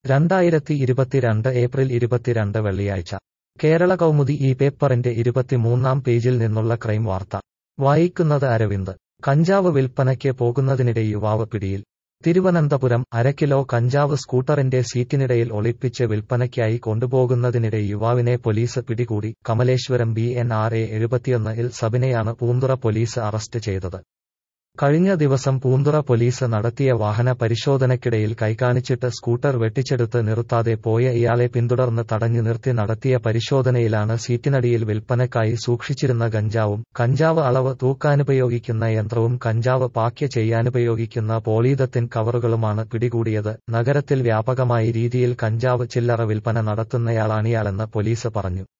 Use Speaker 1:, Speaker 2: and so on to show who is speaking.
Speaker 1: രണ്ടായിരത്തി ഇരുപത്തിരണ്ട് ഏപ്രിൽ ഇരുപത്തിരണ്ട് വെള്ളിയാഴ്ച കേരള കൗമുദി ഈ പേപ്പറിന്റെ ഇരുപത്തിമൂന്നാം പേജിൽ നിന്നുള്ള ക്രൈം വാർത്ത വായിക്കുന്നത് അരവിന്ദ് കഞ്ചാവ് വിൽപ്പനയ്ക്ക് പോകുന്നതിനിടെ യുവാവ് പിടിയിൽ തിരുവനന്തപുരം അരക്കിലോ കഞ്ചാവ് സ്കൂട്ടറിന്റെ സീറ്റിനിടയിൽ ഒളിപ്പിച്ച് വിൽപ്പനയ്ക്കായി കൊണ്ടുപോകുന്നതിനിടെ യുവാവിനെ പോലീസ് പിടികൂടി Kamaleswaram B N R A എഴുപത്തിയൊന്ന് ഇൽ സബിനെയാണ് പൂന്തുറ പോലീസ് അറസ്റ്റ് ചെയ്തത് കഴിഞ്ഞ ദിവസം പൂന്തുറ പോലീസ് നടത്തിയ വാഹന പരിശോധനയ്ക്കിടയിൽ കൈകാണിച്ചിട്ട് സ്കൂട്ടർ വെട്ടിച്ചെടുത്ത് നിർത്താതെ പോയ ഇയാളെ പിന്തുടർന്ന് തടഞ്ഞു നിർത്തി നടത്തിയ പരിശോധനയിലാണ് സീറ്റിനടിയിൽ വിൽപ്പനയ്ക്കായി സൂക്ഷിച്ചിരുന്ന ഗഞ്ചാവും കഞ്ചാവ് അളവ് തൂക്കാനുപയോഗിക്കുന്ന യന്ത്രവും കഞ്ചാവ് പാക്യ ചെയ്യാനുപയോഗിക്കുന്ന പോളീതത്തിൻ കവറുകളുമാണ് പിടികൂടിയത് നഗരത്തിൽ വ്യാപകമായി രീതിയിൽ കഞ്ചാവ് ചില്ലറ വിൽപ്പന നടത്തുന്നയാളാണിയാളെന്ന് പോലീസ് പറഞ്ഞു